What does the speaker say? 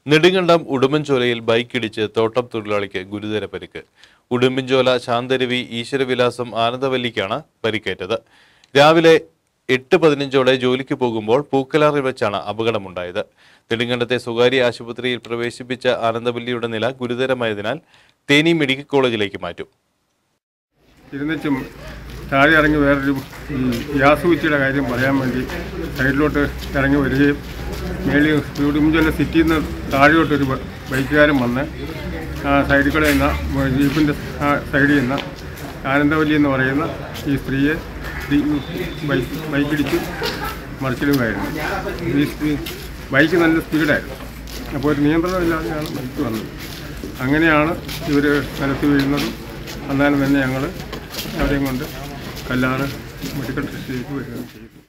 നെടുങ്കണ്ടം ഉടുമ്പൻചോലയിൽ ബൈക്കിടിച്ച് തോട്ടം തൊഴിലാളിക്ക് ഗുരുതര പരിക്ക് ഉടുമ്പൻചോല ശാന്തരവി ഈശ്വരവിലാസം ആനന്ദവല്ലിക്കാണ് പരിക്കേറ്റത് രാവിലെ എട്ട് പതിനഞ്ചോടെ ജോലിക്ക് പോകുമ്പോൾ പൂക്കലാറിൽ വെച്ചാണ് അപകടമുണ്ടായത് നെടുങ്കണ്ടത്തെ സ്വകാര്യ ആശുപത്രിയിൽ പ്രവേശിപ്പിച്ച ആനന്ദവല്ലിയുടെ നില ഗുരുതരമായതിനാൽ തേനി മെഡിക്കൽ കോളേജിലേക്ക് മാറ്റും ഇരുന്നിച്ചും താഴെ ഇറങ്ങി വേറൊരു ഈ ഗ്യാസ് കുറ്റിയുടെ കാര്യം പറയാൻ വേണ്ടി സൈഡിലോട്ട് ഇറങ്ങി വരികയും മേളിൽ ഉടുമ്പുചൊല്ല സിറ്റിയിൽ നിന്ന് താഴെയോട്ടൊരു ബ- ബൈക്കുകാരൻ വന്ന് ആ സൈഡിൽ കൂടെ നിന്ന ജീപ്പിൻ്റെ ആ സൈഡിൽ നിന്ന് ആനന്ദവല്ലി എന്ന് പറയുന്ന ഈ സ്ത്രീയെ ഈ ബൈക്ക് ബൈക്കിടിച്ച് മറിച്ചിടുകയായിരുന്നു ഈ സ്പീ- ബൈക്ക് നല്ല സ്പീഡായിരുന്നു അപ്പോൾ ഒരു നിയന്ത്രണമില്ലാതെയാണ് ബൈക്ക് വന്നത് അങ്ങനെയാണ് ഇവർ നിലത്ത് വീഴുന്നതും അന്നേരം തന്നെ ഞങ്ങൾ അവരെയും കൊണ്ട് കല്ലാറ് മെഡിക്കൽ ടെസ്റ്റിലേക്ക് വരികയും ചെയ്തു